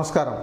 నమస్కారం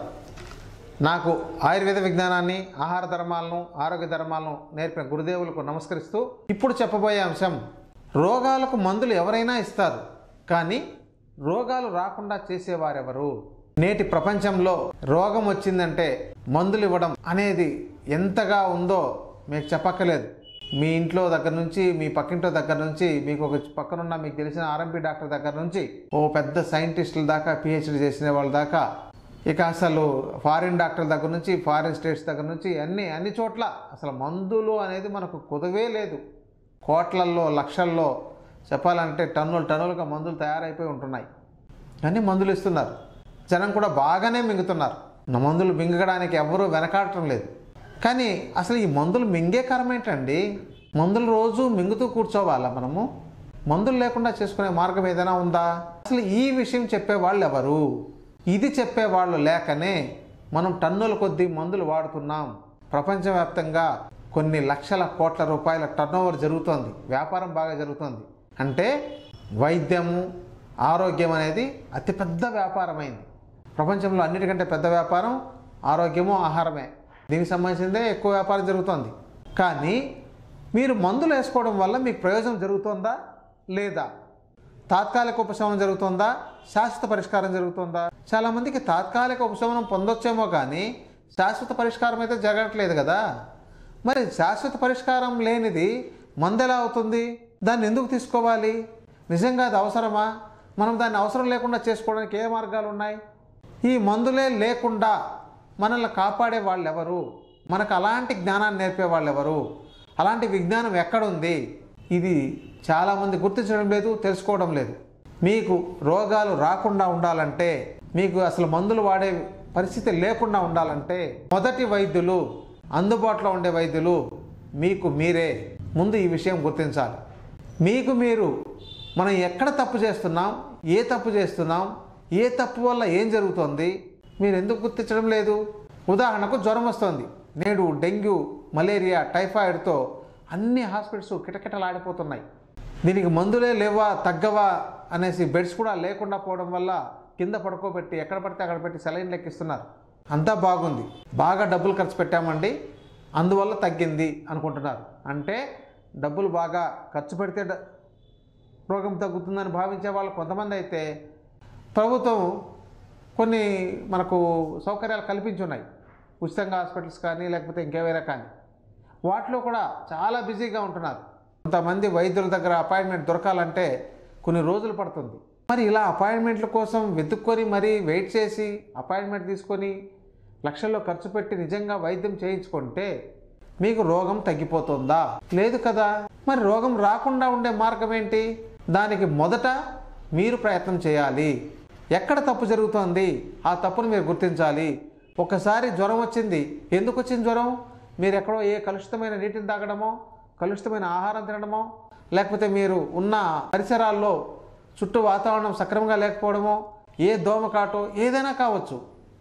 నాకు ఆయుర్వేద విజ్ఞానాన్ని ఆహార ధర్మాలను ఆరోగ్య ధర్మాలను నేర్పిన గురుదేవులకు నమస్కరిస్తూ ఇప్పుడు చెప్పబోయే అంశం రోగాలకు మందులు ఎవరైనా ఇస్తారు కానీ రోగాలు రాకుండా చేసేవారెవరు నేటి ప్రపంచంలో రోగం వచ్చిందంటే మందులు ఇవ్వడం అనేది ఎంతగా ఉందో మీకు చెప్పక్కలేదు మీ ఇంట్లో దగ్గర నుంచి మీ పక్కింట్లో దగ్గర నుంచి మీకు ఒక పక్కనున్న మీకు తెలిసిన ఆర్ఎంపీ డాక్టర్ దగ్గర నుంచి ఓ పెద్ద సైంటిస్టుల దాకా పిహెచ్డి చేసిన వాళ్ళ దాకా ఇక అసలు ఫారిన్ డాక్టర్ దగ్గర నుంచి ఫారిన్ స్టేట్స్ దగ్గర నుంచి అన్ని అన్ని చోట్ల అసలు మందులు అనేది మనకు కుదవే లేదు కోట్లల్లో లక్షల్లో చెప్పాలంటే టన్నులు టన్నులుగా మందులు తయారైపోయి ఉంటున్నాయి అన్ని మందులు ఇస్తున్నారు జనం కూడా బాగానే మింగుతున్నారు నా మందులు మింగడానికి ఎవ్వరూ వెనకాడటం లేదు కానీ అసలు ఈ మందులు మింగే కారణం ఏంటండి మందులు రోజు మింగుతూ కూర్చోవాలా మనము మందులు లేకుండా చేసుకునే మార్గం ఏదైనా ఉందా అసలు ఈ విషయం చెప్పే వాళ్ళు ఎవరు ఇది చెప్పే వాళ్ళు లేకనే మనం టన్నుల కొద్దీ మందులు వాడుతున్నాం ప్రపంచవ్యాప్తంగా కొన్ని లక్షల కోట్ల రూపాయల టర్నోవర్ జరుగుతోంది వ్యాపారం బాగా జరుగుతోంది అంటే వైద్యము ఆరోగ్యం అనేది అతిపెద్ద వ్యాపారమైంది ప్రపంచంలో అన్నిటికంటే పెద్ద వ్యాపారం ఆరోగ్యము ఆహారమే దీనికి సంబంధించిందే ఎక్కువ వ్యాపారం జరుగుతోంది కానీ మీరు మందులు వేసుకోవడం వల్ల మీకు ప్రయోజనం జరుగుతోందా లేదా తాత్కాలిక ఉపశమనం జరుగుతుందా శాశ్వత పరిష్కారం జరుగుతుందా చాలామందికి తాత్కాలిక ఉపశమనం పొందొచ్చేమో కానీ శాశ్వత పరిష్కారం అయితే జరగట్లేదు కదా మరి శాశ్వత పరిష్కారం లేనిది మందు ఎలా అవుతుంది దాన్ని ఎందుకు తీసుకోవాలి నిజంగా అది అవసరమా మనం దాన్ని అవసరం లేకుండా చేసుకోవడానికి ఏ మార్గాలు ఉన్నాయి ఈ మందులే లేకుండా మనల్ని కాపాడే వాళ్ళు ఎవరు మనకు అలాంటి జ్ఞానాన్ని నేర్పే వాళ్ళు ఎవరు అలాంటి విజ్ఞానం ఎక్కడుంది ఇది చాలామంది గుర్తించడం లేదు తెలుసుకోవడం లేదు మీకు రోగాలు రాకుండా ఉండాలంటే మీకు అసలు మందులు వాడే పరిస్థితి లేకుండా ఉండాలంటే మొదటి వైద్యులు అందుబాటులో ఉండే వైద్యులు మీకు మీరే ముందు ఈ విషయం గుర్తించాలి మీకు మీరు మనం ఎక్కడ తప్పు చేస్తున్నాం ఏ తప్పు చేస్తున్నాం ఏ తప్పు వల్ల ఏం జరుగుతోంది మీరు ఎందుకు గుర్తించడం లేదు ఉదాహరణకు జ్వరం వస్తుంది నేడు డెంగ్యూ మలేరియా టైఫాయిడ్తో అన్ని హాస్పిటల్స్ కిటకిటలాడిపోతున్నాయి దీనికి మందులే లేవా తగ్గవా అనేసి బెడ్స్ కూడా లేకుండా పోవడం వల్ల కింద పడుకోబెట్టి ఎక్కడ పడితే అక్కడ పెట్టి సెలైన్ లెక్కిస్తున్నారు అంతా బాగుంది బాగా డబ్బులు ఖర్చు పెట్టామండి అందువల్ల తగ్గింది అనుకుంటున్నారు అంటే డబ్బులు బాగా ఖర్చు పెడితే డ- రోగం తగ్గుతుందని భావించే వాళ్ళు కొంతమంది అయితే ప్రభుత్వం కొన్ని మనకు సౌకర్యాలు కల్పించున్నాయి ఉచితంగా హాస్పిటల్స్ కానీ లేకపోతే ఇంకేవైనా కానీ వాటిలో కూడా చాలా బిజీగా ఉంటున్నారు కొంతమంది వైద్యుల దగ్గర అపాయింట్మెంట్ దొరకాలంటే కొన్ని రోజులు పడుతుంది మరి ఇలా అపాయింట్మెంట్ల కోసం వెతుక్కొని మరీ వెయిట్ చేసి అపాయింట్మెంట్ తీసుకొని లక్షల్లో ఖర్చు పెట్టి నిజంగా వైద్యం చేయించుకుంటే మీకు రోగం తగ్గిపోతుందా లేదు కదా మరి రోగం రాకుండా ఉండే మార్గం ఏంటి దానికి మొదట మీరు ప్రయత్నం చేయాలి ఎక్కడ తప్పు జరుగుతోంది ఆ తప్పును మీరు గుర్తించాలి ఒకసారి జ్వరం వచ్చింది ఎందుకు వచ్చింది జ్వరం మీరు ఎక్కడో ఏ కలుషితమైన నీటిని తాగడమో కలుషితమైన ఆహారం తినడమో లేకపోతే మీరు ఉన్న పరిసరాల్లో చుట్టూ వాతావరణం సక్రమంగా లేకపోవడమో ఏ దోమ కాటో ఏదైనా కావచ్చు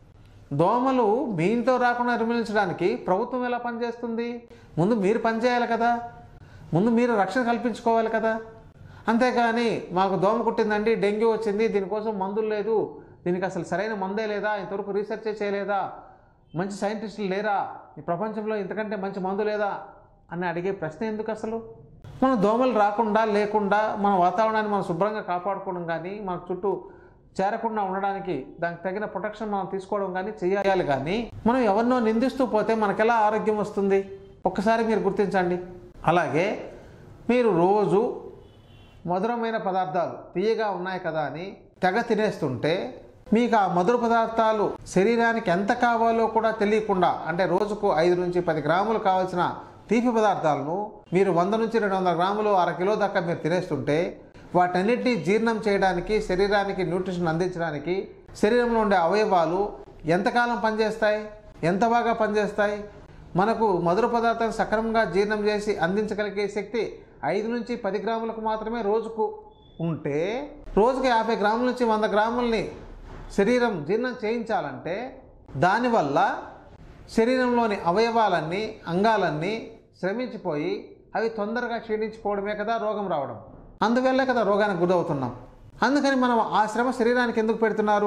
దోమలు మీ ఇంట్లో రాకుండా నిర్మూలించడానికి ప్రభుత్వం ఎలా పనిచేస్తుంది ముందు మీరు పనిచేయాలి కదా ముందు మీరు రక్షణ కల్పించుకోవాలి కదా అంతేగాని మాకు దోమ కుట్టిందండి డెంగ్యూ వచ్చింది దీనికోసం మందులు లేదు దీనికి అసలు సరైన మందే లేదా ఇంతవరకు రీసెర్చే చేయలేదా మంచి సైంటిస్టులు లేరా ఈ ప్రపంచంలో ఇంతకంటే మంచి మందు లేదా అని అడిగే ప్రశ్న ఎందుకు అసలు మన దోమలు రాకుండా లేకుండా మన వాతావరణాన్ని మనం శుభ్రంగా కాపాడుకోవడం కానీ మన చుట్టూ చేరకుండా ఉండడానికి దానికి తగిన ప్రొటెక్షన్ మనం తీసుకోవడం కానీ చేయాలి కానీ మనం ఎవరినో నిందిస్తూ పోతే మనకెలా ఆరోగ్యం వస్తుంది ఒక్కసారి మీరు గుర్తించండి అలాగే మీరు రోజు మధురమైన పదార్థాలు తీయగా ఉన్నాయి కదా అని తెగ తినేస్తుంటే మీకు ఆ మధుర పదార్థాలు శరీరానికి ఎంత కావాలో కూడా తెలియకుండా అంటే రోజుకు ఐదు నుంచి పది గ్రాములు కావాల్సిన తీపి పదార్థాలను మీరు వంద నుంచి రెండు వందల గ్రాములు అర కిలో దాకా మీరు తినేస్తుంటే వాటన్నిటిని జీర్ణం చేయడానికి శరీరానికి న్యూట్రిషన్ అందించడానికి శరీరంలో ఉండే అవయవాలు ఎంతకాలం పనిచేస్తాయి ఎంత బాగా పనిచేస్తాయి మనకు మధుర పదార్థాన్ని సక్రమంగా జీర్ణం చేసి అందించగలిగే శక్తి ఐదు నుంచి పది గ్రాములకు మాత్రమే రోజుకు ఉంటే రోజుకు యాభై గ్రాముల నుంచి వంద గ్రాములని శరీరం జీర్ణం చేయించాలంటే దానివల్ల శరీరంలోని అవయవాలన్నీ అంగాలన్నీ శ్రమించిపోయి అవి తొందరగా క్షీణించిపోవడమే కదా రోగం రావడం అందువల్లే కదా రోగానికి గురవుతున్నాం అందుకని మనం ఆ శ్రమ శరీరానికి ఎందుకు పెడుతున్నారు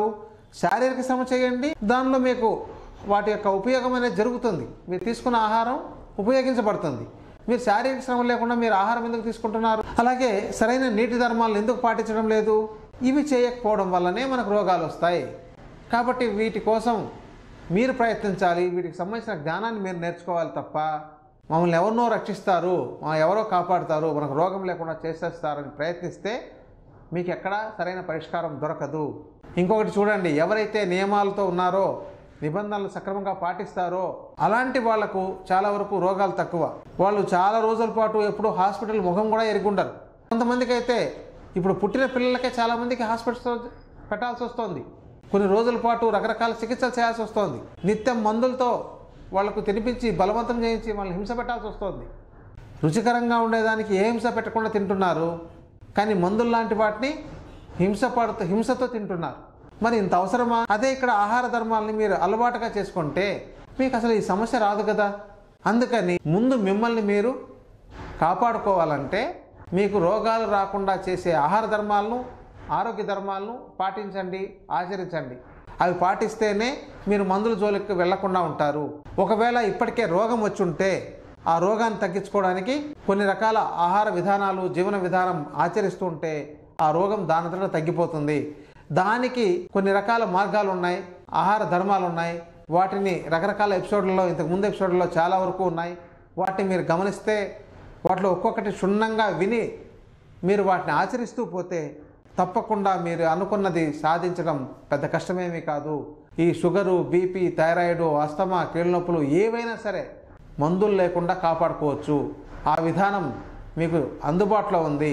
శారీరక శ్రమ చేయండి దానిలో మీకు వాటి యొక్క ఉపయోగం అనేది జరుగుతుంది మీరు తీసుకున్న ఆహారం ఉపయోగించబడుతుంది మీరు శారీరక శ్రమ లేకుండా మీరు ఆహారం ఎందుకు తీసుకుంటున్నారు అలాగే సరైన నీటి ధర్మాలను ఎందుకు పాటించడం లేదు ఇవి చేయకపోవడం వల్లనే మనకు రోగాలు వస్తాయి కాబట్టి వీటి కోసం మీరు ప్రయత్నించాలి వీటికి సంబంధించిన జ్ఞానాన్ని మీరు నేర్చుకోవాలి తప్ప మమ్మల్ని ఎవరినో రక్షిస్తారు మా ఎవరో కాపాడుతారు మనకు రోగం లేకుండా చేసేస్తారని ప్రయత్నిస్తే మీకు ఎక్కడా సరైన పరిష్కారం దొరకదు ఇంకొకటి చూడండి ఎవరైతే నియమాలతో ఉన్నారో నిబంధనలు సక్రమంగా పాటిస్తారో అలాంటి వాళ్లకు చాలా వరకు రోగాలు తక్కువ వాళ్ళు చాలా రోజుల పాటు ఎప్పుడూ హాస్పిటల్ ముఖం కూడా ఎరుగుండరు కొంతమందికి అయితే ఇప్పుడు పుట్టిన పిల్లలకే చాలామందికి హాస్పిటల్స్ పెట్టాల్సి వస్తుంది కొన్ని రోజుల పాటు రకరకాల చికిత్సలు చేయాల్సి వస్తుంది నిత్యం మందులతో వాళ్లకు తినిపించి బలవంతం చేయించి వాళ్ళని హింస పెట్టాల్సి వస్తుంది రుచికరంగా ఉండేదానికి ఏ హింస పెట్టకుండా తింటున్నారు కానీ మందులు లాంటి వాటిని హింస పడుతూ హింసతో తింటున్నారు మరి ఇంత అవసరమా అదే ఇక్కడ ఆహార ధర్మాలని మీరు అలవాటుగా చేసుకుంటే మీకు అసలు ఈ సమస్య రాదు కదా అందుకని ముందు మిమ్మల్ని మీరు కాపాడుకోవాలంటే మీకు రోగాలు రాకుండా చేసే ఆహార ధర్మాలను ఆరోగ్య ధర్మాలను పాటించండి ఆచరించండి అవి పాటిస్తేనే మీరు మందుల జోలికి వెళ్లకుండా ఉంటారు ఒకవేళ ఇప్పటికే రోగం వచ్చి ఉంటే ఆ రోగాన్ని తగ్గించుకోవడానికి కొన్ని రకాల ఆహార విధానాలు జీవన విధానం ఆచరిస్తూ ఉంటే ఆ రోగం దానంతటా తగ్గిపోతుంది దానికి కొన్ని రకాల మార్గాలు ఉన్నాయి ఆహార ధర్మాలు ఉన్నాయి వాటిని రకరకాల ఎపిసోడ్లలో ఇంతకు ముందు ఎపిసోడ్లలో చాలా వరకు ఉన్నాయి వాటిని మీరు గమనిస్తే వాటిలో ఒక్కొక్కటి క్షుణ్ణంగా విని మీరు వాటిని ఆచరిస్తూ పోతే తప్పకుండా మీరు అనుకున్నది సాధించడం పెద్ద కష్టమేమీ కాదు ఈ షుగరు బీపీ థైరాయిడ్ అస్తమా కీళ్ళనొప్పులు ఏవైనా సరే మందులు లేకుండా కాపాడుకోవచ్చు ఆ విధానం మీకు అందుబాటులో ఉంది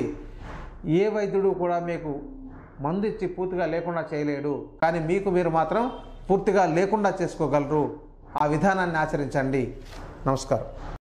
ఏ వైద్యుడు కూడా మీకు మందు ఇచ్చి పూర్తిగా లేకుండా చేయలేడు కానీ మీకు మీరు మాత్రం పూర్తిగా లేకుండా చేసుకోగలరు ఆ విధానాన్ని ఆచరించండి నమస్కారం